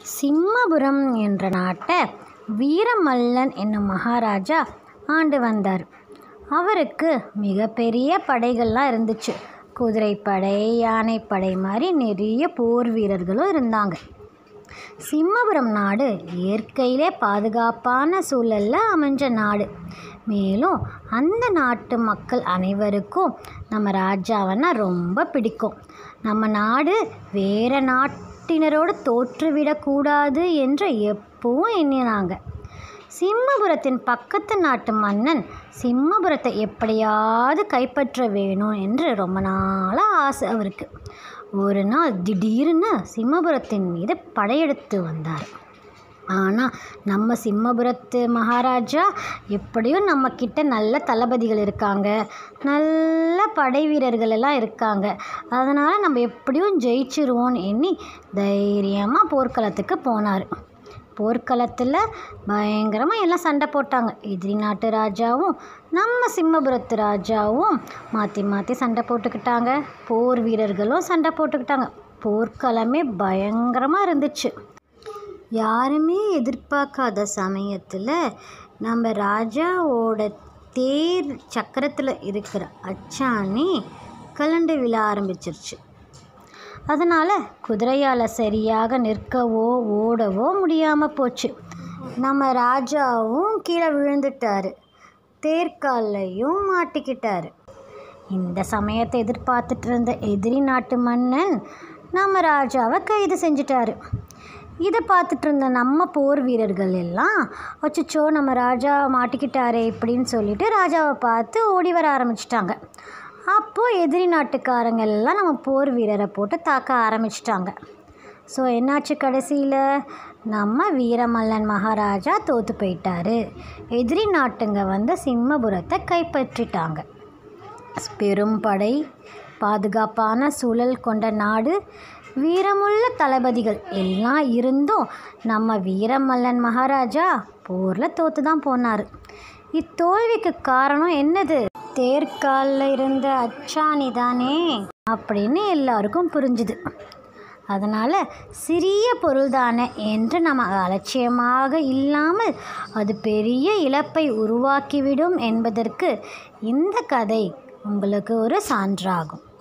சிம்மபுரம் என்ற நாட்டை வீரமல்லன் என்னும் மகாராஜா ஆண்டு வந்தார் அவருக்கு மிகப்பெரிய படைகள்லாம் இருந்துச்சு குதிரைப்படை யானைப்படை மாதிரி நிறைய போர் வீரர்களும் இருந்தாங்க சிம்மபுரம் நாடு இயற்கையிலே பாதுகாப்பான சூழலில் அமைஞ்ச நாடு மேலும் அந்த நாட்டு மக்கள் அனைவருக்கும் நம்ம ராஜாவன்னா ரொம்ப பிடிக்கும் நம்ம நாடு வேற நாட்டினரோடு தோற்றுவிடக்கூடாது என்று எப்பவும் எண்ணினாங்க சிம்மபுரத்தின் பக்கத்து நாட்டு மன்னன் சிம்மபுரத்தை எப்படியாவது கைப்பற்ற வேணும் என்று ரொம்ப நாளாக ஆசை அவருக்கு ஒரு நாள் திடீர்னு சிம்மபுரத்தின் மீது படையெடுத்து வந்தார் ஆனால் நம்ம சிம்மபுரத்து மகாராஜா எப்படியும் நம்மக்கிட்ட நல்ல தளபதிகள் இருக்காங்க நல்ல படை வீரர்கள் எல்லாம் இருக்காங்க அதனால் நம்ம எப்படியும் ஜெயிச்சிருவோன்னு எண்ணி தைரியமாக போர்க்களத்துக்கு போனார் போர்க்களத்தில் பயங்கரமாக எல்லாம் சண்டை போட்டாங்க எதிரி நாட்டு ராஜாவும் நம்ம சிம்மபுரத்து ராஜாவும் மாற்றி மாற்றி சண்டை போட்டுக்கிட்டாங்க போர் வீரர்களும் சண்டை போட்டுக்கிட்டாங்க போர்க்களமே பயங்கரமாக இருந்துச்சு யாருமே எதிர்பார்க்காத சமயத்தில் நம்ம ராஜாவோட தேர் சக்கரத்தில் இருக்கிற அச்சாணி கலண்டு விழ ஆரம்பிச்சிருச்சு அதனால் குதிரையால் சரியாக நிற்கவோ ஓடவோ முடியாமல் போச்சு நம்ம ராஜாவும் கீழே விழுந்துட்டார் தேர்காலையும் மாட்டிக்கிட்டாரு இந்த சமயத்தை எதிர்பார்த்துட்டு இருந்த எதிரி நாட்டு மன்னன் நம்ம ராஜாவை கைது செஞ்சிட்டாரு இதை பார்த்துட்டு இருந்த நம்ம போர் வீரர்கள் எல்லாம் அச்சச்சோ நம்ம ராஜா மாட்டிக்கிட்டாரே இப்படின்னு சொல்லிட்டு ராஜாவை பார்த்து ஓடி வர ஆரம்பிச்சிட்டாங்க அப்போது எதிரி நாட்டுக்காரங்க எல்லாம் நம்ம போர் வீரரை போட்டு தாக்க ஆரம்பிச்சிட்டாங்க ஸோ என்னாச்சு கடைசியில் நம்ம வீரமல்லன் மகாராஜா தோற்று போயிட்டாரு எதிரி நாட்டுங்க வந்து சிம்மபுரத்தை கைப்பற்றிட்டாங்க பெரும் படை பாதுகாப்பான சூழல் கொண்ட நாடு வீரமுள்ள தளபதிகள் எல்லாம் இருந்தும் நம்ம வீரமல்லன் மகாராஜா போரில் தோற்று தான் போனார் இத்தோல்விக்கு காரணம் என்னது தேர்காலில் இருந்த அச்சாணி தானே அப்படின்னு எல்லாருக்கும் புரிஞ்சுது அதனால் சிறிய பொருள் தானே என்று நம்ம அலட்சியமாக இல்லாமல் அது பெரிய இழப்பை உருவாக்கிவிடும் என்பதற்கு இந்த கதை உங்களுக்கு ஒரு சான்றாகும்